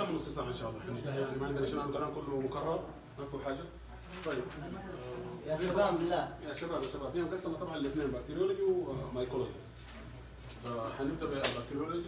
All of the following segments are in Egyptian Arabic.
كمان نص ساعه ان شاء الله حننتهي يعني ما عندنا شيء لأنه الكلام كله مكرر ما في حاجه طيب يا شباب بالله يا شباب يا شباب هي مقسمه طبعا الاثنين بكتيريولوجي ومايكولوجي فحنبدا بالبكتيريولوجي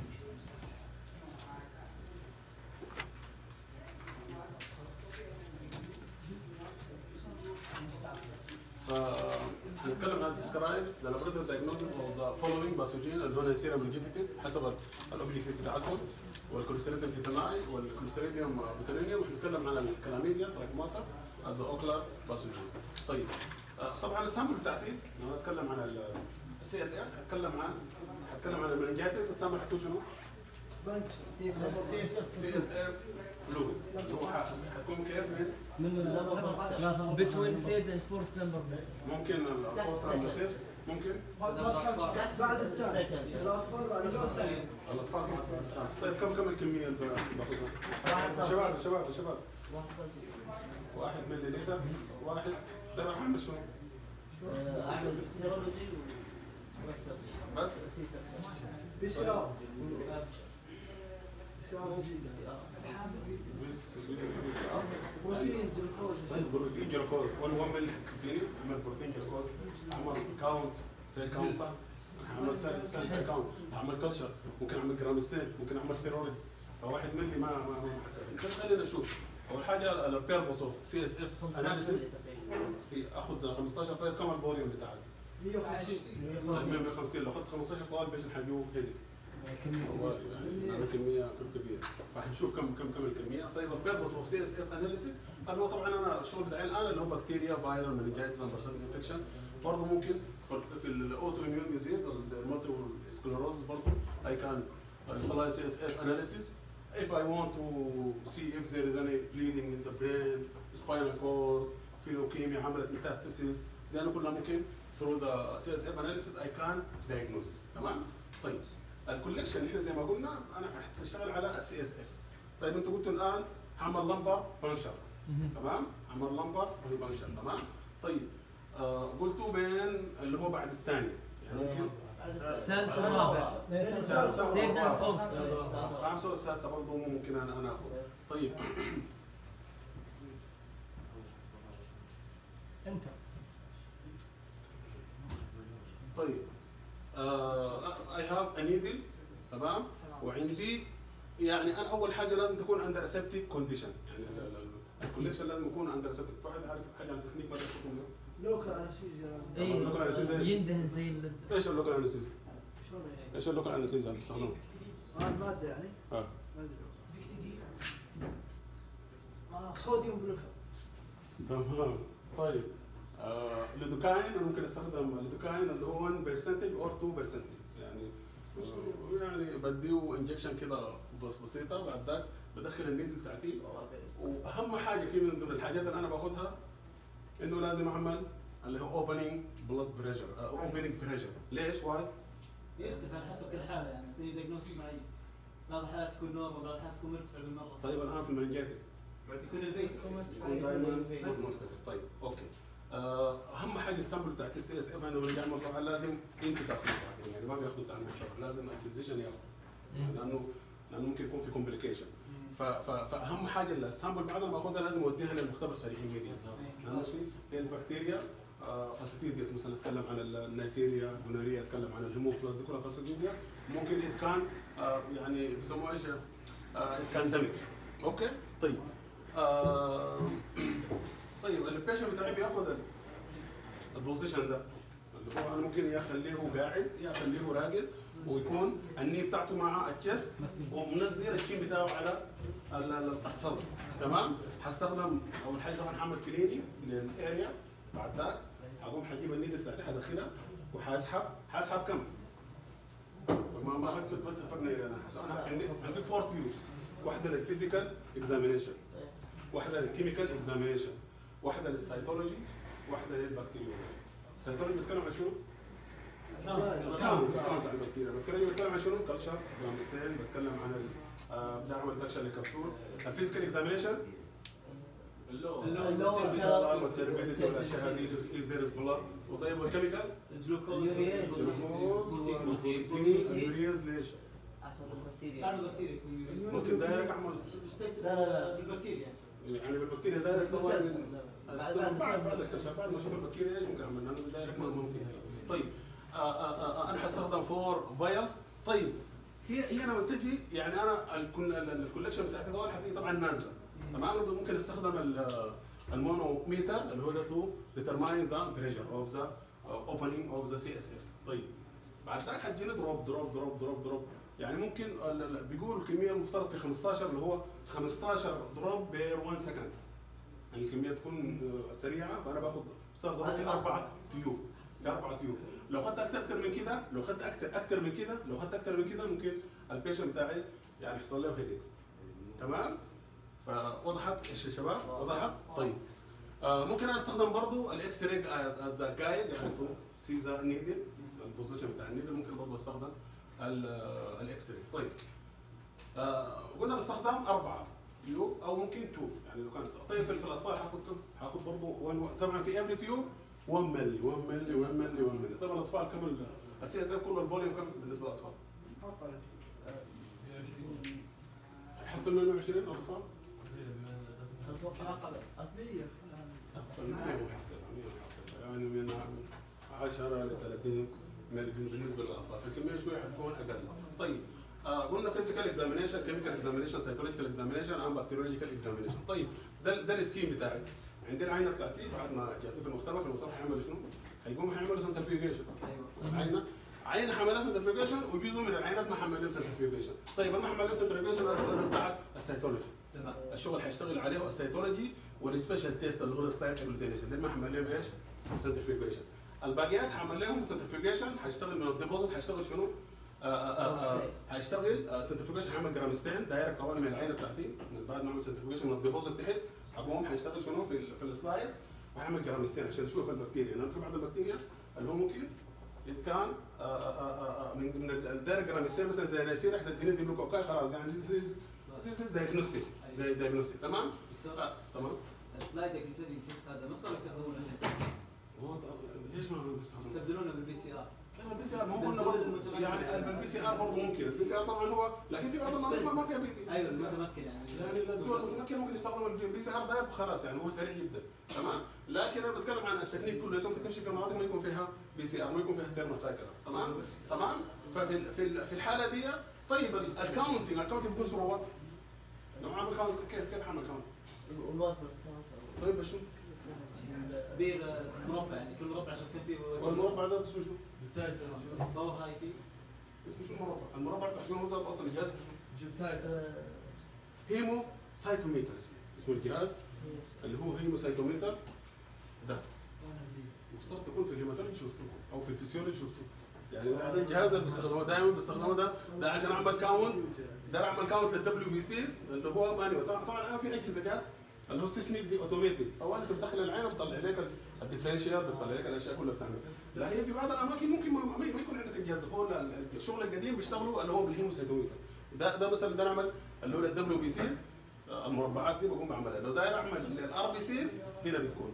فهنتكلم عن الديسكرايب ذا لابراتوري دايجنوستس اوف ذا فولوينج باثوجين اللي هو سيرم منجيتيس حسب الاوبجكتيف بتاعتهم والكوليستيريديوم تيتاناي والكوليستيريديوم بوتولينيوم وحنتكلم عن الكلاميديا تراكماتس از اوكلر باثوجين طيب آه، طبعا السامبل بتاعتي لما اتكلم عن السي اس اف هتكلم عن هتكلم عن المنجيتس السامبل حتكون شنو؟ سي اس اف سي اس اف سي اس اف فلويد اللي هو حتكون كيف من من between third and fourth number ممكن الفورس او الفيفس ممكن بعد الثاني الاطفال بعد الثاني الاطفال مع الأطفال. طيب كم كم الكميه اللي باخذها؟ واحد شباب شباب شباب واحد ملي لتر واحد طيب احمل شنو؟ اعمل سيرولوجي بس بي سي ار بي سي ار جي بس بس آه. بروتين جلوكوز طيب بروتين جلوكوز 1 1 ملي كفيني اعمل بروتين جلوكوز اعمل كاونت سيل كاونت صح؟ اعمل سيل سيل سيل كاونت اعمل كلتشر ممكن اعمل جرامستين ممكن اعمل سيرولوجي فواحد ملي ما ما ما طيب خلينا نشوف اول حاجه البيربوس اوف سي اس اف اناليسيس اخذ 15 طيب كم الفوليوم بتاعك؟ 150 150 لو اخذت 15 طالب ايش الحجوه هيك هو يعني يعني كميه كبيره فحنشوف كم كم كم الكميه طيب البيربوس اوف سي اس اف اناليسيس هل هو طبعا انا الشغل بتاعي الان اللي هو بكتيريا فايرال منجايتس امبرسنت انفكشن برضه ممكن في الاوتو اميون ديزيز زي المالتيبل سكلروزس برضه اي كان utilize سي اس اف اناليسيس if I want to see if there is any bleeding in the brain, spinal cord, في leukemia عملت metastasis دي انا كلها ممكن through the CSF analysis I can diagnose it. تمام؟ طيب الكولكشن احنا زي ما قلنا انا هشتغل على السي اس اف طيب انت قلت الان هعمل لمبر بنشر تمام؟ هعمل لمبر بنشر تمام؟ طيب آه قلتوا بين اللي هو بعد الثاني يعني ممكن الثالث والرابع third and fourth الخامسه والسادسه برضه ممكن انا انا اخذ طيب انت طيب اي هاف ا نيدل تمام وعندي يعني انا اول حاجه لازم تكون اندر اسبتيك كونديشن يعني الكوليكشن لازم يكون اندر اسبتيك في واحد عارف حاجه عن التكنيك ما درستكم اليوم لوكال انستيزيا لازم ايه اللوكال أنستيزيا إيش؟ يندهن زي ال- ايش اللوكال انستيزيا؟ شلون ايش؟ ايش اللوكال انستيزيا اللي بيستخدمه؟ اه الماده يعني اه ما ادري اه صوديوم بلوكر تمام طيب آه ليدوكاين انا ممكن استخدم ليدوكاين اللي هو 1% اور 2% يعني آه، يعني بديه انجكشن كده بس بسيطه بعد ذاك بدخل النيدل بتاعتي واهم حاجه في من ضمن الحاجات اللي انا باخذها انه لازم اعمل اللي هو اوبننج بلاد بريشر اوبننج بريشر ليش؟ واي؟ يختلف على حسب كل حاله يعني تعطيني ديagnosis معين بعض الحالات تكون نورمال بعض الحالات تكون مرتفعه بالمره طيب الان في المنجيتس يكون البيت يكون دائما مرتفع طيب اوكي آه، اهم حاجه السامبل بتاعت السي اس اف انا لما يعمل طبعا لازم انت تاخذه بعدين يعني ما بياخذوا بتاع المختبر لازم الفيزيشن ياخذه لانه لانه ممكن يكون في كومبليكيشن فاهم حاجه السامبل بعد ما اخذها لازم اوديها للمختبر سريع immediately ماشي هي البكتيريا آه، فاسيتيديس مثلا نتكلم عن النيسيريا جونوريا نتكلم عن الهيموفلس دي كلها فاسيتيديس ممكن ات كان يعني بيسموها ايش؟ ات كان دمج اوكي طيب آه، طيب البيشن بتاعي بياخذ ال- البوزيشن ده اللي هو انا ممكن يا اخليه قاعد يا اخليه راقد ويكون الني بتاعته مع الجسم ومنزل الشين بتاعه على ال- ال- الصدر تمام حستخدم اول حاجه طبعا حعمل كليني للاريا بعد ذاك حقوم حجيب النيدل بتاعتي حدخلها وحاسحب حاسحب كم؟ ما ما ما اتفقنا الى انا حسب انا عندي عندي فور تيوبس واحده للفيزيكال اكزامينيشن واحده للكيميكال اكزامينيشن واحده للسيتولوجي واحده للبكتيريولوجي السيتولوجي بيتكلم عن شنو؟ كامل كامل عن البكتيريا البكتيريا بيتكلم عن شنو؟ كلتشر جرامستين بتكلم عن ال- آه، بدي اعمل دكشن للكبسول الفيزيكال اكزامينيشن والتربيديتي والاشياء هذه از ذير از بلاد وطيب والكيميكال الجلوكوز اليورياز. جلوكوز بروتين. والبروتين اليورياز ليش؟ حسب البكتيريا بعد البكتيريا يكون يوريز ممكن دايركت اعمل بالسيت- لا، لا، لا. بالبكتيريا يعني بالبكتيريا دايركت طبعا بعد- السبب بعد- بعد بعد اكتشاف بعد ما اشوف البكتيريا ايش ممكن اعمل لانه دايركت ما ممكن طيب آه آه آه انا حستخدم فور فايلز طيب هي هي لما تجي يعني انا الكل- ال- الكولكشن بتاعتي دول حتيجي طبعا نازله تمام ممكن استخدم ال- المونوميتر اللي هو ده تو determine the pressure of the uh, opening of the CSF طيب بعد ذاك حتجيني دروب دروب دروب دروب دروب يعني ممكن ال- ال- بيقول الكميه المفترض في 15 اللي هو 15 دروب بير 1 سكند يعني الكميه تكون آه، سريعه فانا باخذ صار ضرب في اربعه تيوب في اربعه تيوب لو اخذت اكثر اكثر من كده لو اخذت اكثر اكثر من كده لو اخذت اكثر من كده ممكن البيشنت بتاعي يعني يحصل له هيدك تمام فوضحت ايش يا شباب وضحت طيب آه ممكن انا استخدم برضو الاكس راي از از جايد يعني تو سي ذا نيدل البوزيشن بتاع النيدل ممكن برضو استخدم ال- آه، الاكس راي طيب آه قلنا بستخدم اربعه تيوب او ممكن تو يعني لو كانت طيب في في الاطفال هاخد كم؟ هاخد برضو 1 طبعا في افري تيوب 1 ملي 1 ملي 1 ملي 1 ملي طبعا الاطفال كم السي اس اف كله الفوليوم كم بالنسبه للاطفال؟ حط على حصل 120 الاطفال؟ اتوقع اقل 100 يعني من 10 ل 30 ملي بالنسبه للاطفال فالكميه شويه حتكون اقل طيب آه قلنا فيزيكال اكزامينشن كيميكال اكزامينشن سايكولوجيكال اكزامينشن ام بكتيريولوجيكال اكزامينشن طيب ده ده السكيم بتاعي عندي العينه بتاعتي بعد ما جاتني في المختبر في المختبر حيعملوا شنو؟ هيقوم حيعملوا سنترفيوجيشن ايوه عينه عينه حملها سنترفيوجيشن وجزء من العينات ما حمل لهم سنترفيوجيشن طيب انا حمل لهم سنترفيوجيشن اللي بتاع السيتولوجي تمام الشغل حيشتغل عليه السيتولوجي والسبيشال تيست اللي هو السلايد اجلوتينيشن ده ما حمل لهم ايش؟ سنترفيوجيشن الباقيات حمل لهم سنترفيوجيشن حيشتغل من الديبوزيت حيشتغل شنو؟ آه، آه، آه، حيشتغل سنترفيوجيشن حيعمل جرامستين دايركت طبعا من العينه بتاعتي من بعد ما اعمل سنترفيوجيشن من الديبوزيت تحت اقوم حيشتغل شنو في ال- في السلايد وحيعمل جرامستين عشان نشوف البكتيريا لانه في بعض البكتيريا اللي هو ممكن it كان آه، آه، آه، آه، من من الدايركت جرامستين مثلا زي نيسير حتديني ديبلوكوكاي خلاص يعني this is this is diagnostic زي diagnostic تمام؟ دكتور آه، تمام السلايد الجلوتين تيست هذا ما صاروا يستخدمونه الحين هو ط- ليش ما بس يستبدلونه بالبي سي ار كيف البي سي ار ما هو قلنا برضه يعني البي سي ار برضه ممكن البي سي ار طبعا هو لكن في بعض المناطق ما- ما فيها بي ايوه بي سي ار المتمكن يعني يعني الدول المتمكنه ممكن يستخدموا البي سي ار دايركت وخلاص يعني هو سريع جدا تمام لكن انا بتكلم عن التكنيك كله انت ممكن تمشي في مناطق ما يكون فيها بي سي ار ما يكون فيها سيرمال سايكل تمام تمام ففي ال- في ال- في الحاله دي طيب الكاونتنج الكاونتنج بيكون صوره واضحه لو عامل كاونت كيف كيف حعمل كاونت والواقع طيب شو كبير آه، مربع يعني كل مربع شوف كم فيه والمربع ذاته اسمه شو؟ باور هاي فيه اسمه شو المربع؟ المربع بتاع شنو هو ذاته اصلا الجهاز اسمه شو؟ شوف تايتل هيمو سايتوميتر اسمه اسمه الجهاز اللي هو هيمو سايتوميتر ده مفترض تكون في الهيماتولوجي شفته او في الفسيولوجي شفته يعني هذا الجهاز اللي بيستخدموه دائما بيستخدموه ده ده عشان اعمل كاونت ده اعمل كاونت للدبليو بي سيز اللي هو مانيوال طبعا طبعا الان في اجهزه جات اللي هو سيسميك دي اوتوميتد طبعا انت بتدخل العين بتطلع لك الديفرنشيال بتطلع لك الاشياء كلها بتعمل لكن في بعض الاماكن ممكن ما, ما ما يكون عندك الجهاز فهو ال- ال- الشغل القديم بيشتغلوا اللي هو بالهيمو سايتوميتر ده ده مثلا ده نعمل اللي هو للدبليو بي سيز المربعات دي بقوم بعملها لو داير اعمل للار بي سيز هنا بتكون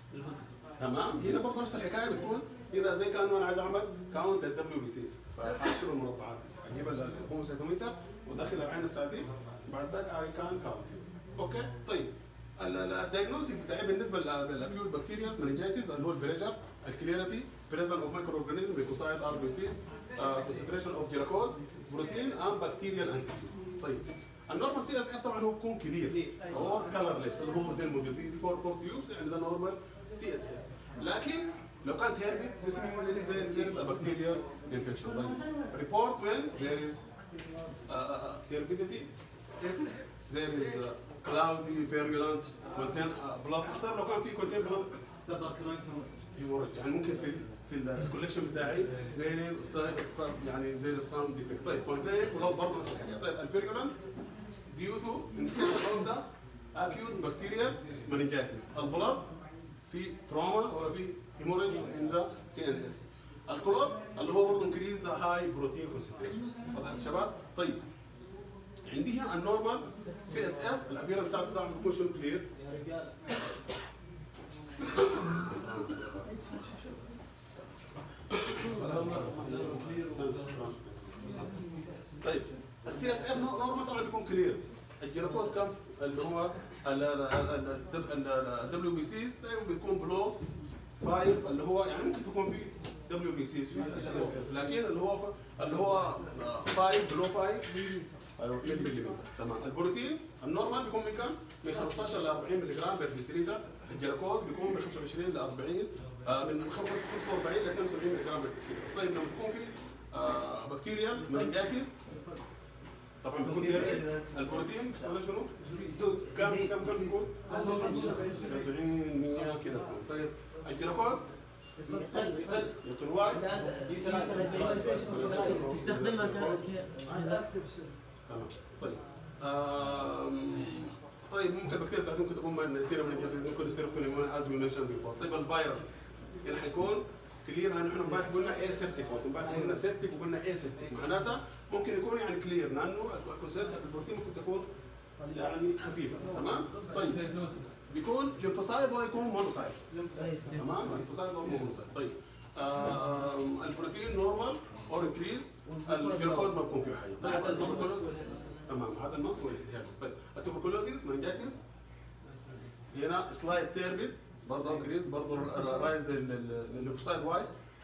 تمام هنا برضه نفس الحكايه بتكون هنا زي كانه انا عايز اعمل كاونت للدبليو بي سيز فاحشر المربعات اجيب الهوموسيتوميتر وادخل العين بتاعتي بعد ذاك اي كان كاونت اوكي طيب الدايجنوستيك بتاعي بالنسبه للاكيوت بكتيريا مننجيتس اللي هو البريجر الكليرتي بريزن اوف مايكرو اورجانيزم ليكوسايت ار بي سيز كونسنتريشن اوف جلاكوز بروتين ام بكتيريال انتيجين طيب النورمال سي اس اف طبعا هو بيكون كلير او كلرليس اللي هو زي الموجود دي فور فور تيوبس يعني ده نورمال سي اس اف لكن لو كانت هيربت this means there is- there is a bacterial infection طيب report when there is uh, uh, herbidity if there is uh, cloudy purulent contain uh, blood طيب لو كان في contain blood سبر كرويد hemorrhage يعني ممكن في في الكوليكشن بتاعي زي الص- يعني زي الصام ديفكت طيب contain blood برضه نفس الحاجه طيب البيرجولانت due to infection of the acute bacterial meningitis البلاد في تروما ولا في هيموريج ان ذا سي ان اس الكلور اللي هو برضه انكريز هاي بروتين كونسنتريشن واضح يا شباب طيب عندي هنا النورمال سي اس اف الابيره بتاعته طبعا بتكون شنو كلير يا رجال طيب السي اس اف نورمال طبعا بيكون كلير الجلوكوز كم اللي هو الدبليو بي سيز دائما بيكون بلو 5 اللي هو يعني ممكن تكون في دبليو بي سيز في السي اس اف لكن اللي هو ف- اللي هو 5 بلو 5 ايوه 2 ملم تمام البروتين النورمال بيكون من كم؟ من 15 ل 40 ملي جرام بير ديسيليتر الجلوكوز بيكون من 25 ل 40 آه، من 45 ل 72 ملي جرام بير ديسيليتر طيب لما تكون في آه، بكتيريا منجاتيز طبعا بيكون ديالي البروتين بيسمى شنو؟ كم كم كم بيكون؟ 70 100 كده طيب الجلوكوز يقل واحد تستخدمها ك ك- كذا تمام طيب آم، طيب ممكن البكتيريا بتاعتهم ممكن تكون من سيرم من الجهاز ممكن السيروتونين از وي منشن بيفور طيب الفيروس هنا حيكون كلير لانه احنا امبارح قلنا اي سيبتيك امبارح قلنا سيبتيك وقلنا اي سيبتيك معناتها ممكن يكون يعني كلير لانه الكونسنت البروتين ممكن تكون يعني خفيفه تمام طيب بيكون ليمفوسايد ولا يكون مونوسايتس تمام ليمفوسايد ولا مونوسايت طيب آم، البروتين نورمال اور انكريز الجلوكوز ما بيكون فيه حاجه طيب التوبركلوز تمام هذا النقص والالتهاب طيب التوبركلوزيس منجاتيس هنا سلايد تيربيد برضه انكريز برضه رايز للليمفوسايد واي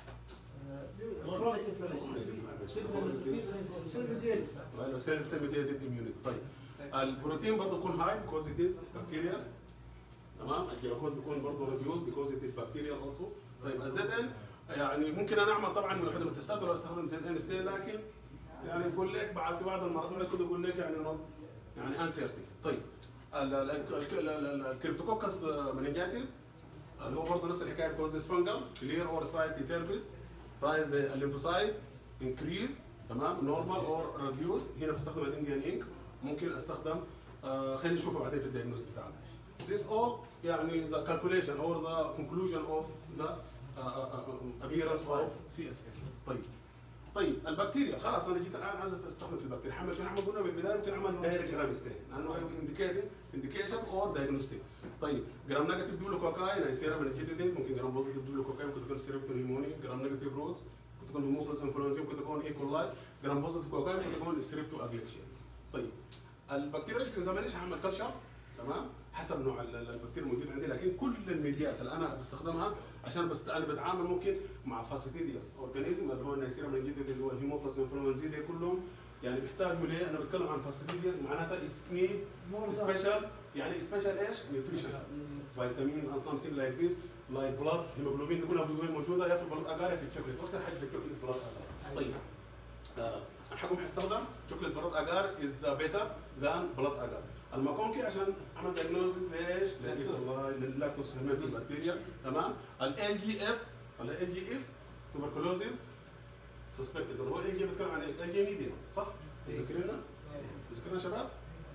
سيل سيل ميديتد اميونيتي طيب البروتين برضه يكون هاي بيكوز ات از بكتيريا تمام الجلوكوز بيكون برضه ريديوس بيكوز ات از بكتيريا اولسو طيب الزد ان يعني ممكن انا اعمل طبعا من وحده من التستات لو استخدم زد ان ستيل لكن يعني بقول لك بعد في بعض المرات كده بقول لك يعني not- يعني انسيرتي طيب ال- ال- ال- ال- ال- الكريبتوكوكس مننجاتيز اللي هو برضه نفس الحكايه كوزيس فانجل كلير اور سلايتلي تيربيد رايز الليمفوسايد انكريز تمام نورمال اور ريديوس هنا بستخدم الانديان انك ممكن استخدم آه خلينا نشوفه بعدين في الدايجنوز بتاعنا This all يعني the calculation or the conclusion of the uh, uh, uh, appearance of CSF طيب طيب البكتيريا خلاص انا جيت الان عايز استخدم في البكتيريا حمل شنو اعمل قلنا من البدايه ممكن اعمل دايركت جرام ستين لانه انديكيتنج انديكيشن اور دايجنوستيك طيب جرام نيجاتيف دبلو كوكاي سيرم الجيتيديز ممكن جرام بوزيتيف دبلو كوكاي ممكن تكون سيربتون نيموني جرام نيجاتيف روتس ممكن تكون هيموفلس انفلونزا ممكن تكون ايكولاي جرام بوزيتيف كوكاي ممكن تكون ستريبتو اجليكشيا طيب البكتيريا اكزامينيشن هعمل كلشر تمام حسب نوع ال- ال- البكتيريا الموجود عندي لكن كل الميديات اللي انا بستخدمها عشان بس انا بتعامل ممكن مع فاسيتيديوس اورجانيزم اللي هو النيسيرا منجيتيديز والهيموفلس انفلونزا دي كلهم يعني بيحتاجوا ليه انا بتكلم عن فاسيتيديوس معناتها اتنين سبيشال يعني سبيشال ايش؟ نيوتريشن فيتامين and something like this like blood هيموجلوبين دي كلها بتكون موجوده يا في البلد اجار يا في الشوكليت اكثر حاجه في الشوكليت بلد اجار طيب آه، انا حكم حستخدم شوكليت بلد اجار از بيتر ذان بلد اجار الماكونكي عشان اعمل دايجنوزيس ليش؟ للاكتوس فيرمنتد بكتيريا تمام ال جي اف ولا ال جي اف توبركلوزيس سسبكتد اللي هو ال جي بتكلم عن ايش؟ ال جي ميديا صح؟ ذكرنا ذكرنا شباب؟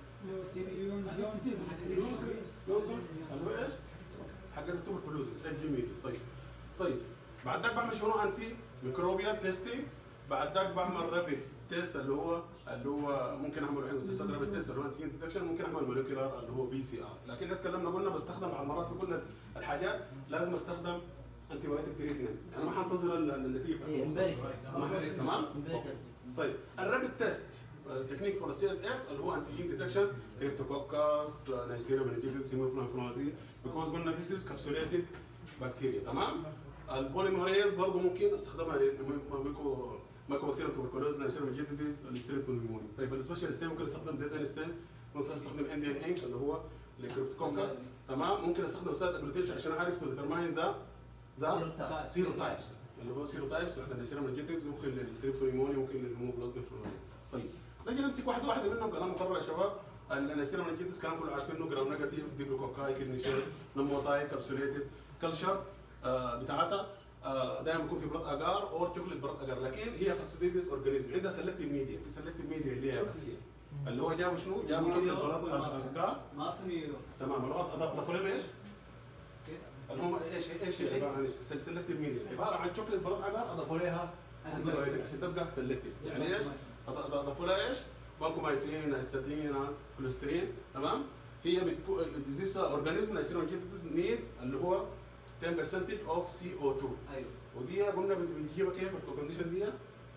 يوصل اللي هو ايش؟ حقت التوبركلوزيس ال جي ميديا طيب طيب بعد ذاك بعمل شنو انتي ميكروبيال تيستينج بعد ذاك بعمل رابيد تيست اللي هو اللي هو ممكن اعمل عنده تيست رابيد تيست اللي هو انتيجين ديتكشن ممكن اعمل مولكيولار اللي هو بي سي ار لكن احنا اتكلمنا قلنا بستخدم بعض المرات في كل الحاجات لازم استخدم انتي بايوتيك تريتمنت انا ما حنتظر ال- النتيجه إيه، بتاعت امبارح تمام امبارح طيب الرابيد تيست تكنيك فور السي اس اف اللي هو انتيجين ديتكشن كريبتوكوكس نيسيريا منجيتد سيموفلو انفلونزي بيكوز قلنا ذيس از كابسوليتد بكتيريا تمام البوليموريز برضه ممكن استخدامها ميكو مايكرو بكتيريا توبركلوز نيسيريا منجيتدز الستريبتونيموني طيب السبيشال ستيم ممكن استخدم زيت ان ستيم ممكن استخدم انديان انك اللي هو الكريبتوكوكس تمام ممكن استخدم ساد ابليتيشن عشان اعرف تو ديترماين ذا ذا سيرو تايبس اللي هو سيرو تايبس واحده من السيرم الجيتكس ممكن للستريبتونيموني ممكن للهيموبلازما انفلونزا طيب نجي نمسك واحده واحده منهم كلام مقرر يا شباب السيرم الجيتكس كلام كله عارفينه جرام نيجاتيف ديبلوكوكاي كدني شير نموتاي كابسوليتد كلشر آه بتاعتها آه دائما بيكون في بلاد اجار اور شوكليت بلاد اجار لكن هي فاسيديتس اورجانيزم عندها سلكتيف ميديا في سلكتيف ميديا اللي هي بس هي اللي هو جابوا شنو؟ جابوا شوكليت بلاد اجار مارتن تمام اللي هو اضافوا لهم ايش؟ اللي هم ايش ايش هي عباره عن ايش؟ سلكتيف ميديا عباره عن شوكليت بلاد اجار اضافوا لها انتي بايوتيك عشان تبقى سلكتيف يعني ايش؟ أض- اضافوا لها ايش؟ بانكومايسين استاتين كوليسترين تمام؟ هي بتكون ديزيز اورجانيزم نيسيرونجيتس نيد اللي هو 10% اوف سي او 2 ايوه ودي قلنا بت- بنجيبها كيف في الكونديشن دي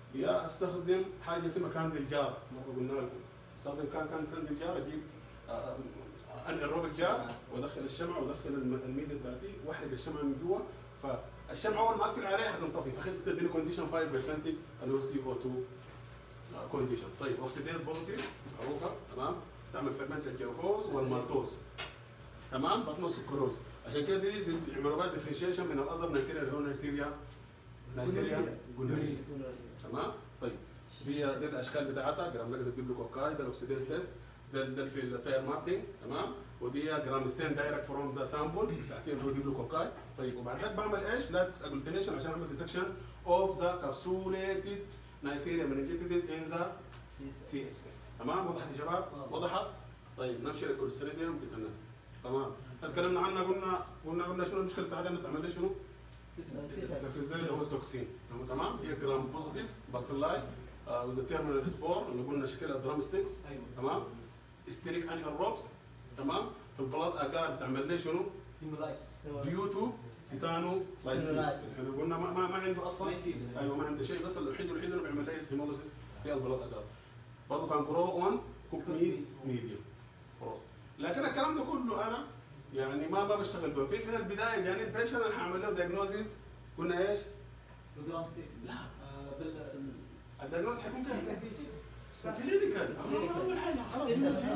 يا استخدم حاجه اسمها كاندل جار مره قلنا لكم استخدم كان كان كاندل جار اجيب آه، آه، انقل روبك جار وادخل الشمعه وادخل الم- الميديا بتاعتي واحرق الشمعه من جوا فالشمعه اول ما اقفل عليها حتنطفي فخلت تديني كونديشن 5% اللي هو سي او 2 كونديشن طيب اوكسيديز بوزيتيف معروفه تمام تعمل فيرمنت الجلوكوز والمالتوز تمام بطنه سكروز عشان كده دي, دي يعملوا بقى ديفرنشيشن من الازر نيسيريا اللي هو نيسيريا نيسيريا جونوريا تمام طيب دي دي الاشكال بتاعتها جرام لقد الدبلوكوكاي ده الاكسيديز تيست ده ده في التاير ماركتنج تمام ودي جرام ستين دايركت فروم ذا سامبل بتاعتي اللي هو دبلوكوكاي طيب وبعد ذاك بعمل ايش؟ لاتكس اجلوتينيشن عشان اعمل ديتكشن اوف ذا كابسوليتد نيسيريا مننجيتيز ان ذا سي اس تمام وضحت يا شباب؟ وضحت؟ طيب نمشي للكوليستريديوم تتنى تمام اتكلمنا عنها قلنا قلنا قلنا شنو المشكله بتاعتها انها بتعمل لي شنو؟ التفزيز اللي هو التوكسين تمام هي جرام بوزيتيف باسلاي وذا تيرمينال سبور اللي قلنا شكلها درام ستيكس ايوه تمام استريك انيال روبس تمام في البلاط اجار بتعمل لي شنو؟ هيمولايسيس ديو تو تيتانو لايسيس احنا قلنا ما, ما, ما عنده اصلا ما يفيد ايوه ما عنده شيء بس الوحيد الوحيد اللي بيعمل لي هيموليسيس في البلاط اجار برضه كان جرو اون كوك ميد ميديوم خلاص لكن الكلام ده كله انا يعني ما ما بشتغل به في من البدايه جاني البيشن انا هعمل له دايجنوزيس قلنا ايش؟ بالجرام ستيك لا آه، بال الدايجنوز حيكون كده كلينيكال اول حاجه خلاص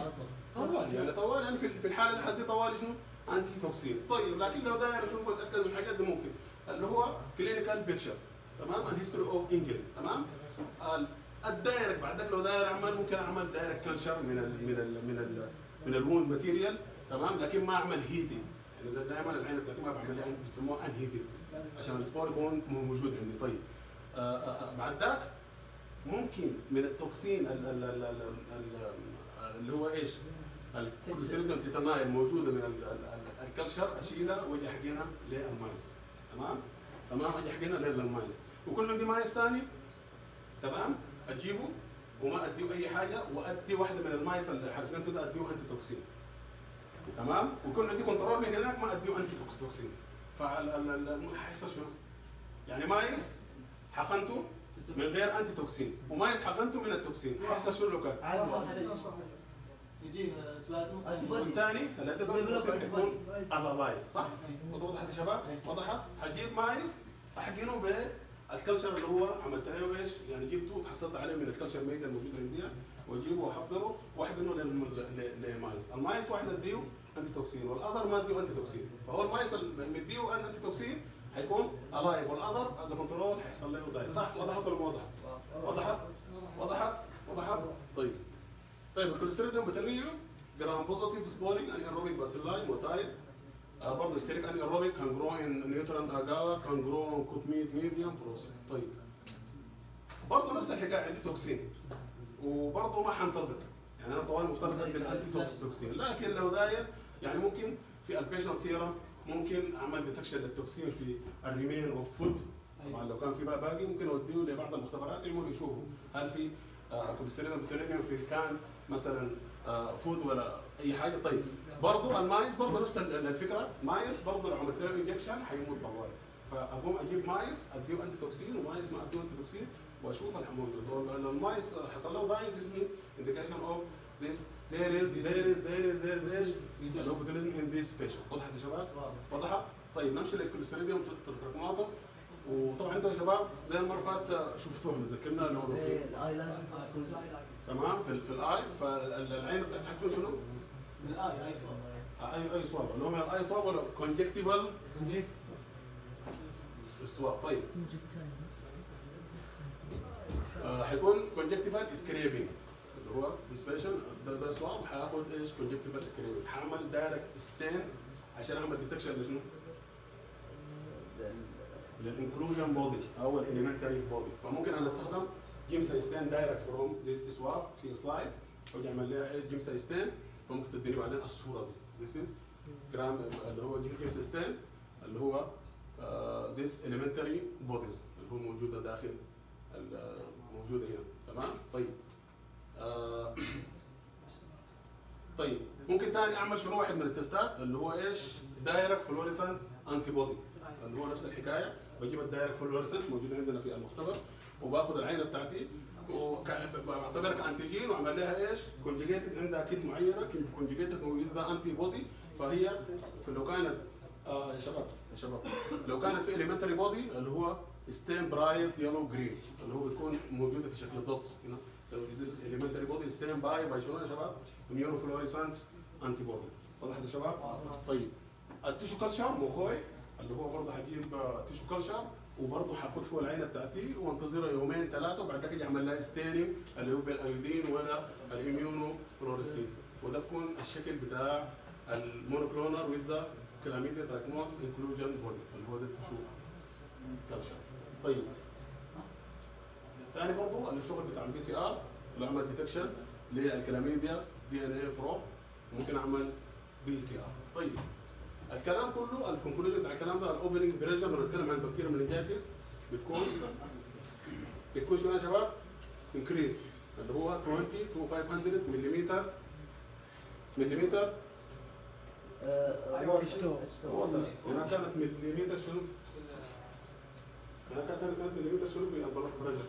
طوال يعني طوال يعني في في الحاله دي حدي طوال شنو؟ انتي توكسين طيب لكن لو داير اشوف واتاكد من الحاجات دي ممكن اللي هو كلينيكال بيكشر تمام الهيستوري اوف انجري تمام ال- الدايرك بعدك لو داير اعمل ممكن اعمل دايرك كلشر من ال من ال من ال من الوند ماتيريال تمام لكن ما اعمل هيتنج يعني ده دائما العين بتاعتي ما بعمل لها بيسموها ان هيتنج عشان السبور يكون موجود عندي طيب آه، آه، آه، بعد ذاك ممكن من التوكسين ال- ال- ال- ال- ال- اللي هو ايش؟ الكوليسترول تيتاناي الموجوده من ال- ال- ال- الكلشر اشيلها واجي احقنها للمايس تمام؟ تمام اجي احقنها للمايس ويكون عندي مايس ثاني تمام؟ اجيبه وما اديه اي حاجه وادي واحده من المايس اللي حقنته ده اديه انتي توكسين تمام؟ ويكون عندي كنترول من هناك ما اديه انتي توكس- توكسين فحيحصل شنو؟ يعني مايس حقنته من غير انتي توكسين ومايس حقنته من التوكسين حيحصل شنو لو كان؟ يجيه سبازم والثاني الاداء التوكسين حيكون على لايف صح؟ وضحت يا شباب؟ وضحت؟ حجيب مايس احقنه بالكلشر اللي هو عملت له ايش؟ يعني جبته وتحصلت عليه من الكلشر ميدا الموجود عندي واجيبه واحضره واحقنه للم- ل- لمايس، المايس واحد اديه انتي توكسين والاذر ما اديه انتي توكسين، فهو المايس اللي مديه انتي توكسين حيكون الايف والاذر از كنترول حيحصل له داي صح؟ وضحت ولا ما وضحت؟ وضحت؟ وضحت؟ وضحت؟ طيب طيب الكوليستريديوم بتنيو جرام بوزيتيف سبورينج ان ايروبيك باسيلاي موتايل Uh, برضه ستيريك ان ايروبيك كان جرو ان نيوترال اجاوا كان جرو ان كوك ميت ميديوم بروس طيب برضه نفس الحكايه عندي توكسين وبرضه ما حنتظر يعني انا طوال مفترض ادي الانتي توكس توكسين لكن لو داير يعني ممكن في البيشن سيرم ممكن اعمل ديتكشن للتوكسين في الريمين اوف فود طبعا لو كان في بقى باقي ممكن اوديه لبعض المختبرات يعملوا يشوفوا هل في كوليسترول بوتولينيوم في كان مثلا آه، فود ولا اي حاجه طيب برضه المايس برضه نفس ال- الفكره مايس برضه لو عملت له انجكشن حيموت طوال فاقوم اجيب مايس اديه انتي توكسين ومايس ما اديه انتي توكسين واشوف الموجود لو المايس حصل له دايز اسمي indication of this there is there is there is there is there is low botulism in this patient وضحت يا شباب؟ وضحت؟ طيب نمشي للكوليستريديوم تراكماتس وطبعا انتوا يا شباب زي المره اللي فاتت شفتوهم ذكرنا اللي هو زي في الايلاش تمام في, في الاي فالعين بتاعتها حتكون شنو؟ من الاي اي سؤال اي اي سواب اللي هو من الاي سواب ولا كونجكتيفال سواب طيب آه، حيكون كونجكتيفال سكريبنج اللي هو ديسبيشن ده ده سواب حياخد ايش كونجكتيفال سكريبنج حعمل دايركت ستين عشان اعمل ديتكشن لشنو؟ للانكلوجن بودي او الاليمنتري بودي فممكن انا استخدم جيمسا ستين دايركت فروم ذيس سواب في سلايد واجي اعمل لها ايه جيمسا ستين فممكن تديني بعدين الصوره دي ذيس از جرام اللي هو جيمسا ستين اللي هو ذيس اليمنتري بوديز اللي هو موجوده داخل ال- موجوده هنا تمام طيب آه، طيب ممكن ثاني اعمل شنو واحد من التستات اللي هو ايش دايركت فلوريسنت انتي بودي اللي هو نفس الحكايه بجيب الدايركت فلوريسنت موجود عندنا في المختبر وباخذ العينه بتاعتي وبعتبرها كانتيجين واعمل لها ايش؟ كونجيجيتد عندها كيت معينه كونجيجيتد ويز انتي بودي فهي في لو كانت آه يا شباب يا شباب لو كانت في اليمنتري بودي اللي هو ستين برايت يلو جرين اللي هو بتكون موجوده في شكل دوتس هنا اليمنتري بودي ستين باي باي شنو يا شباب؟ اميونو فلوريسانس انتي بودي وضحت يا شباب؟ طيب التيشو كلشر موكوي اللي هو برضه هجيب آه، تيشو كلشر وبرضه هاخد فوق العينه بتاعتي وانتظرها يومين ثلاثه وبعد كده اعمل لها ستيننج اللي هو بالايودين ولا الاميونو فلوريسين وده بكون الشكل بتاع المونوكلونر ويزا كلاميديا تراكموز انكلوجن بودي اللي هو ده التشو كلشر طيب ثاني برضه الشغل بتاع البي سي ار اللي اعمل ديتكشن للكلاميديا دي ان اي برو ممكن اعمل بي سي ار طيب الكلام كله الكونكلوجن بتاع الكلام ده الاوبننج بريشر لما نتكلم عن البكتيريا منجاتيس بتكون بتكون شنو يا شباب؟ انكريز اللي هو 20 to 500 ملم ملم ووتر هنا كانت مليمتر شنو؟ هنا كانت كانت مليمتر شنو في البلد بريشر؟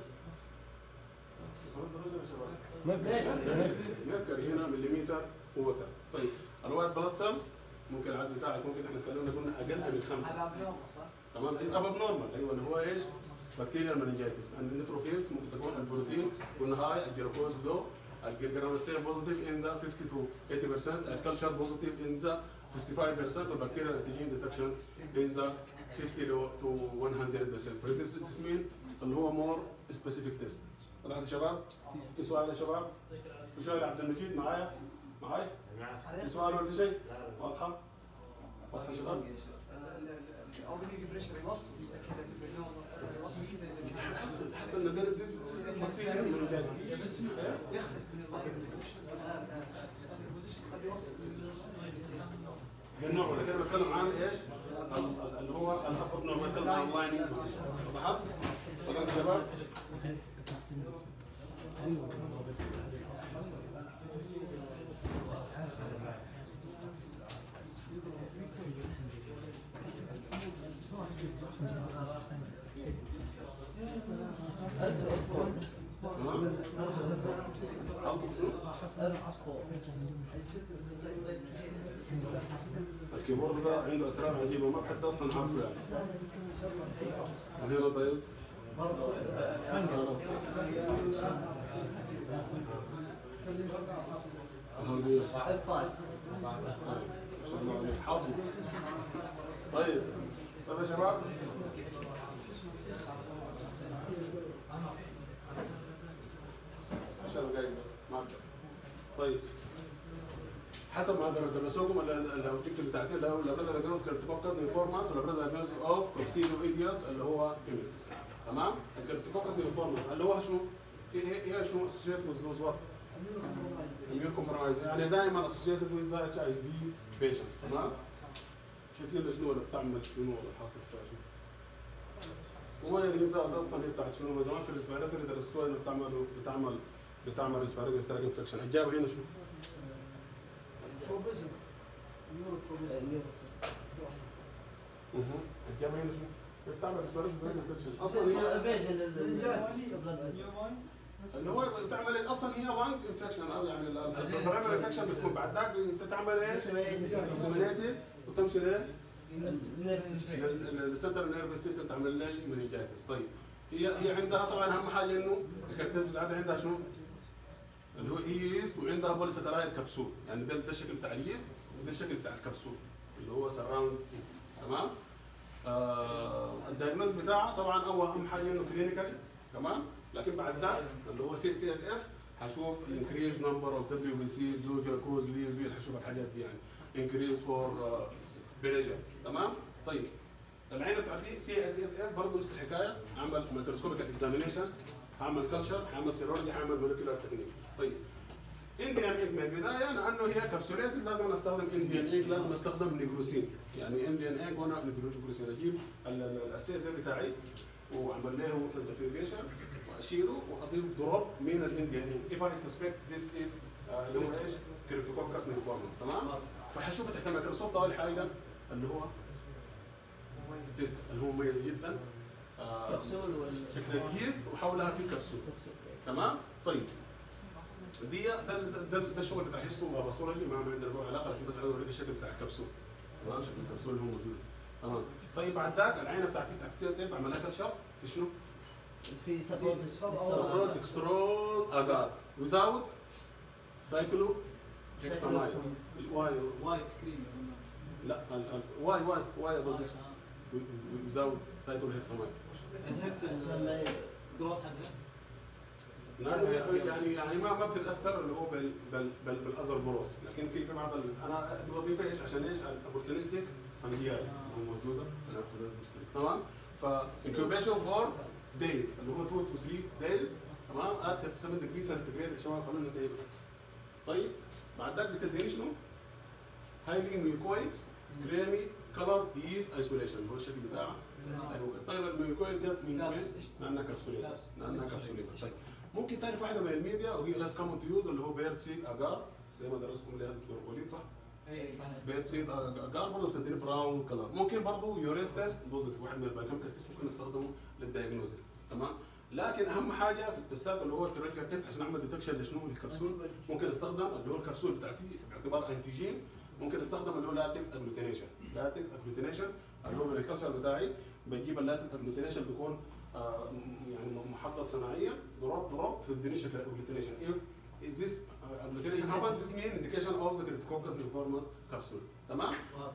ميركوري هنا مليمتر ووتر طيب الوايت بلاد سيلز ممكن العدد بتاعك ممكن احنا اتكلمنا قلنا اقل من خمسه على بلوم صح؟ تمام سيس اباب نورمال ايوه اللي هو ايش؟ بكتيريا المننجيتس النيتروفيلز ممكن تكون البروتين قلنا هاي الجلوكوز لو الجرامستين بوزيتيف ان ذا 50 تو 80% الكلشر بوزيتيف ان ذا 55% والبكتيريا الانتيجين ديتكشن ان ذا 50 تو 100% بريزيس مين اللي هو مور سبيسيفيك تيست وضحت يا شباب؟ في سؤال يا شباب؟ في سؤال يا عبد المجيد معايا؟ معاي؟ في سؤال ولا في شيء؟ واضحه؟ واضحه يا شباب؟ الاوبننج بريشر يوصل كذا يوصل كذا حسن حسن نزلت زي زي بكتيريا من الجهاز يختلف من البوزيشن قد يوصل النوع ده كده بتكلم عن ايش؟ ال- ال- اللي هو الهب نوع بتكلم عن اللايننج بوزيشن وضحت؟ وضحت يا شباب؟ تمام؟ حاطط شنو؟ الكيبورد ده عنده اسرار عجيبه ما في حد اصلا عارفه يعني وهنا طيب خلاص. أهو دي. اف 5 ما شاء الله عليك حافظه طيب طيب يا شباب عشر دقايق بس ما أقدر. طيب حسب ما در- درسوكم الاوبجيكتيف بتاعتي اللي هو الابريد اوف كريبتوكوكس نيفورماس والابريد اوف كوكسيدو ايدياس اللي هو ايميتس تمام الكريبتوكوكس نيفورماس اللي هو شنو؟ هي هي هي شنو اسوشيت وذ وات؟ immune compromise يعني دائما associated with the HIV patient تمام؟ شكل شنو ولا بتعمل شنو ولا حاصل فيها شنو؟ هو اللي ذات اصلا هي بتاعت شنو من زمان في الريسبيراتوري درستوها انه بتعمل بتعمل بتعمل ريسبيراتوري تراك انفكشن الاجابه هنا شنو؟ ثروبزم نيورو ثروبزم اها الاجابه هنا شنو؟ بتعمل ريسبيراتوري تراك انفكشن اصلا هي اللي هو بتعمل اصلا هي لانج انفكشن او يعني البرايمري انفكشن بتكون بعد ذاك بتعمل ايش؟ ديسيمينيتد وتمشي لايه؟ السنتر نيرفس سيستم تعمل لي منيجايتس طيب هي هي عندها طبعا اهم حاجه انه الكاركترز بتاعتها عندها شنو؟ اللي هو هي ييست وعندها بوليساترايد كبسول يعني ده ده الشكل بتاع اليست وده الشكل بتاع الكبسول اللي هو سراوند تمام؟ آه الدايجنوز بتاعها طبعا اول اهم حاجه انه كلينيكال تمام؟ لكن بعد ذاك اللي هو سي سي اس اف هشوف الانكريز نمبر اوف دبليو بي سيز لو جلوكوز ليفل هشوف الحاجات دي يعني انكريز فور بريجر تمام؟ طيب العينه بتاعتي سي اس اس اف برضه نفس الحكايه هعمل ميكروسكوبيك اكزامينيشن هعمل كلشر هعمل سيرولوجي هعمل مولكيولار تكنيك طيب انديان ايج من البدايه لانه هي كبسوليتد لازم استخدم انديان ايج لازم استخدم نيجروسين يعني انديان ايج وانا نيجروسين اجيب السي اس بتاعي واعمل له سنترفيوجيشن واشيله واضيف دروب من الانديان ايج if I suspect this is آه، اللي هو ايش؟ كريبتوكوكس نيفورمس تمام؟ فحشوفه تحت الميكروسكوب ده اول حاجه اللي هو سيس اللي هو مميز جدا آه، كبسول ولا شكل اليست وحولها في كبسول تمام طيب دي ده ده, ده, ده الشغل بتاع الهيستو باثولوجي ما ما عندنا له علاقه لكن بس عايز اوريك الشكل بتاع الكبسول تمام شكل الكبسول اللي هو موجود تمام طيب بعد ذاك العينه بتاعتي بتاعت السي اس اف بعملها كشر في شنو؟ في سبورت سبورت اكستروز اجار ويزاوت سايكلو هيكسامايد مش واي وايت كريم لا ال- ال- واي واي واي ضد ويزاوت سايكلو هيكسامايد انهبت عشان لا ي- الجروث حقه نعم يعني يعني ما ما بتتاثر اللي هو بال بال بال بالازر بروس لكن في في بعض ال- انا الوظيفه ايش عشان ايش الاوبورتونستيك فهي موجوده تمام فانكوبيشن فور دايز اللي هو 2 تو 3 دايز تمام ات 7 ديجري سنتيجريد عشان قانون انتهي بس طيب بعد ذاك بتديني شنو؟ هايلي ميكويد كريمي كلر ييست ايسوليشن اللي هو الشكل بتاعها أيوة. طيب الميكويد جت من كابس. وين؟ لانها كبسوليت كابس. لانها كبسوليت طيب ممكن تعرف واحده من الميديا وهي لس كومن تو يوز اللي هو بيرد سيد اجار زي ما درستكم اللي دكتور وليد صح؟ اي فاهم بيرد سيد اجار برضه بتديني براون كلر ممكن برضه يوريس تيست بوزيتيف واحد من البايوكيميكال تيست ممكن نستخدمه للدايجنوزيس تمام لكن اهم حاجه في التستات اللي هو سيرولوجيكال تيست عشان اعمل ديتكشن لشنو للكبسول ممكن استخدم اللي هو الكبسول بتاعتي باعتبار انتيجين ممكن استخدم اللي هو لاتكس اجلوتينيشن لاتكس اجلوتينيشن اللي هو من الكلشر بتاعي بجيب اللاتكس اجلوتينيشن بيكون آه م- يعني محضر صناعيا دروب دروب في الدنيا شكل اجلوتينيشن if is this uh, agglutination happens this mean indication of the cryptococcus neoformis capsule تمام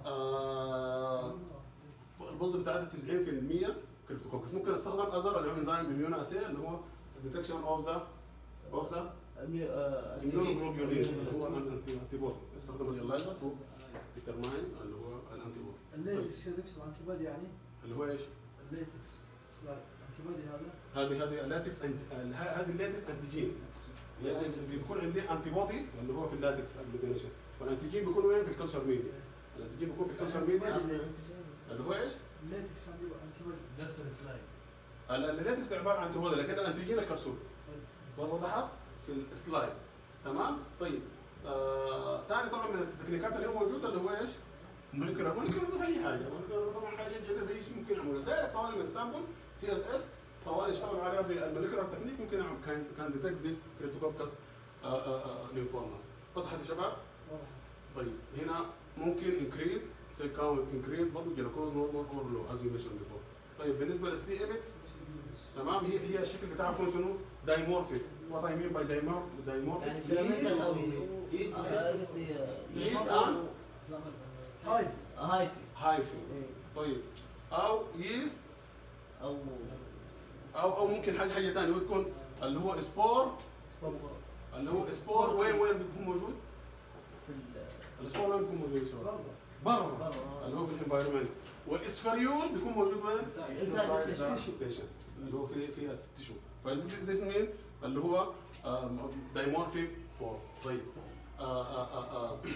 آه البوز بتاعتها 90% كريبتوكوكس ممكن استخدم ازر اللي هو انزيم اميون اسي اللي هو ديتكشن اوف ذا اوف ذا أمي- آه، immunoglobulins اللي هو الانتي بودي استخدم اليلايزر تو ديترماين اللي هو الانتي بودي الليتكس يدكس الانتي بودي يعني اللي هو ايش؟ الليتكس الانتي بودي هذا هذه هذه اللاتكس أنت- هذه اللاتكس انتيجين يعني بيكون عندي انتي بودي اللي هو في اللاتكس اجلوتينيشن والانتيجين بيكون وين في الكلشر ميديا الانتيجين بيكون في الكلشر ميديا اللي هو ايش؟ الليتكس انتي بودي نفس السلايد ال- اللاتكس عباره عن انتي بودي لكن الانتيجين الكبسول وضحت في السلايد تمام طيب آه ثاني طبعا من التكنيكات اللي هي موجوده اللي هو ايش؟ مولكيولر مولكيولر ده في اي حاجه مولكيولر طبعا حاجه جديده في اي شيء ممكن يعملها دايركت طوالي من السامبل سي اس اف طوالي اشتغلوا عليها بالمولكيولر تكنيك ممكن يعمل كان كان ديتكت زيس كريتوكوكس لينفورماس وضحت يا شباب؟ طيب هنا ممكن انكريز سيل كاونت انكريز برضه جلوكوز نورمال اور لو از وي ميشن بيفور طيب بالنسبه للسي ايمتس تمام هي هي الشكل بتاعها بيكون شنو؟ دايمورفيك وات اي مين باي دايمورفيك يعني فيلامنتال او يست آه، قصدي آه، يست ان هاي هايفي هايفي إيه. طيب او يست او او او ممكن حاجه حاجه ثانيه تكون اللي هو سبور اللي هو سبور وين وين بيكون موجود؟ في ال- السبور وين بيكون موجود يا شباب؟ برا برا برا. اللي هو في الانفايرمنت والاسفريول بيكون موجود وين؟ Inside the tissue. patient اللي هو في في التشو فذيس مين اللي هو دايمورفيك فور طيب آه، آه، آه، آه.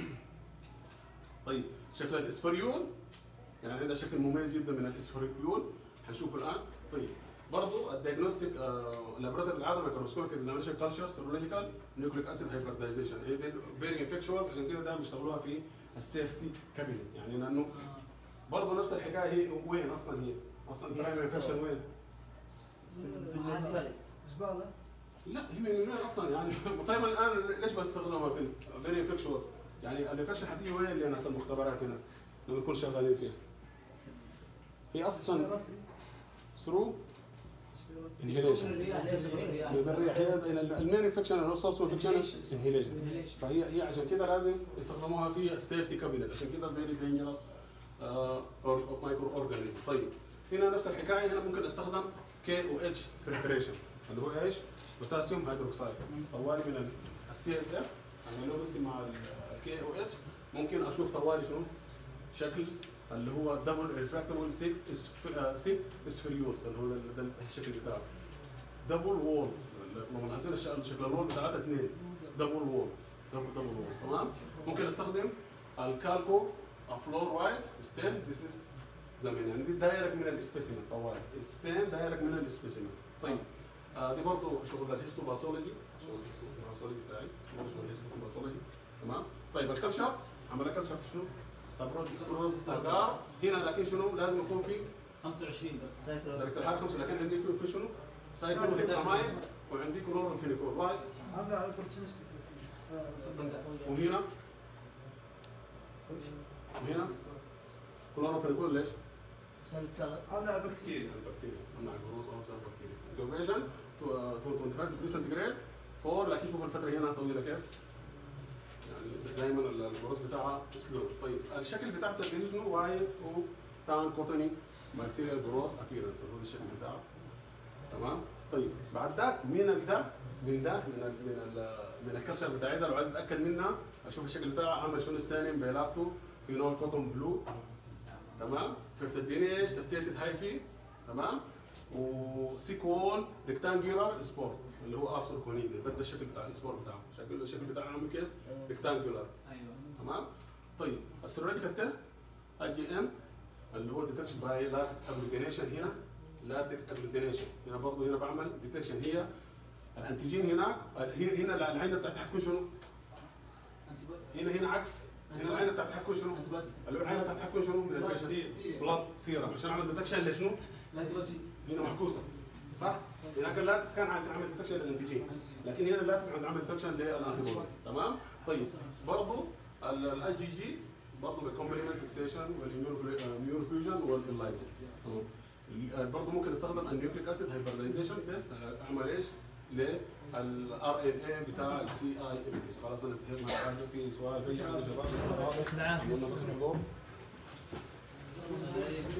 طيب شكل الاسفريول يعني عندنا شكل مميز جدا من الاسفريول حنشوفه الان طيب برضه الديagnostic لابراتوري بالعاده ميكروسكوبيك اكزامينشن كلتشر سيرولوجيكال نيوكليك اسيد هايبردايزيشن هي دي فيري انفكشوس عشان كده دايما بيشتغلوها في السيفتي كابينت يعني لانه برضه نفس الحكايه هي وين اصلا هي؟ اصلا البرايمري انفكشن وين؟ في المنفرد زباله لا هي من وين اصلا يعني طيب الان ليش بستخدمها في فيري انفكشوس يعني الانفكشن حتيجي وين اللي ناس المختبرات هنا لما نكون شغالين فيها هي اصلا ثرو انهيليشن بالريح هي المين انفكشن اللي هو سورس انفكشن انهيليشن فهي هي عشان كده لازم يستخدموها في السيفتي كابينت عشان كده فيري دينجرس مايكرو اورجانيزم طيب هنا نفس الحكايه هنا ممكن استخدم كي او اتش بريبريشن اللي هو ايش؟ بوتاسيوم هيدروكسيد طوالي من السي اس اف عملوه بس مع الكي او اتش ممكن اشوف طوالي شنو؟ شكل اللي هو دبل ريفراكتبل 6 6 اسفريوس اللي هو ده, ده الشكل بتاعه دبل وول لما نحسن شكل الوول بتاعتها اثنين دبل وول دبل دبل وول تمام ممكن استخدم الكالكو فلور وايت ستين ذيس از زمان يعني دي دايركت من السبيسيمن طوالي ستين دايركت من السبيسيمن طيب آه دي برضه شغل الهيستوباثولوجي شغل الهيستوباثولوجي بتاعي برضه شغل الهيستوباثولوجي تمام طيب الكلشر عملنا كلشر في شنو؟ سبروت سبروز اغار هنا لكن شنو لازم يكون في 25 درجه درجه الحراره خمسه لكن عندي يكون شنو؟ سايكل هيكساماين وعندي كلور فينيكول واي عامله على opportunistic وهنا وهنا كلور فينيكول ليش؟ عشان كذا عامله على البكتيريا البكتيريا امنع الفيروس او بسبب البكتيريا انكوبيشن 25 ديجري سنتيجريد فور لكن شوف الفتره هنا طويله كيف يعني دائما الفيروس بتاعها سلو طيب الشكل بتاع التدريب شنو وايت وتان كوتوني مايسيريال جروس ابيرنس هو الشكل بتاعه تمام طيب بعد ذاك من ده من ده من ال من ال من الكرشه بتاعي ده لو عايز اتاكد منها اشوف الشكل بتاعها عامل شنو ستانين بيلاكتو فينول كوتون بلو تمام فبتديني ايش؟ سبتيتد هايفي تمام وسيك وول ريكتانجولار سبور اللي هو ارسل كونيدي ده, ده الشكل بتاع السبور بتاعه شكله الشكل بتاعه عامل كيف؟ ريكتانجولار ايوه تمام طيب السيرولوجيكال تيست اي جي ام اللي هو ديتكشن باي لاتكس اجلوتينيشن هنا لاتكس اجلوتينيشن هنا برضه هنا بعمل ديتكشن هي الانتيجين هناك هنا هنا العينه بتاعتها حتكون شنو؟ هنا هنا عكس هنا العينه بتاعتها حتكون شنو؟ انت بدي العينه بتاعتها حتكون شنو؟ بلاد سيرم عشان اعمل ديتكشن لشنو؟ لا انت بدي هنا معكوسه صح؟ هناك اللاتكس كان عند عمل ديتكشن للانتيجين لكن هنا اللاتكس عند عمل ديتكشن للانتي بودي تمام؟ طيب برضه الاي جي جي برضه بالكومبلمنت فيكسيشن والاميون فيوجن والالايزر برضه ممكن استخدم النيوكليك اسيد هايبردايزيشن تيست اعمل ايش؟ للار ان اي بتاع السي اي ام اس خلاص انا انتهيت من حاجه في سؤال في حاجه شباب العافية. قلنا بس الحضور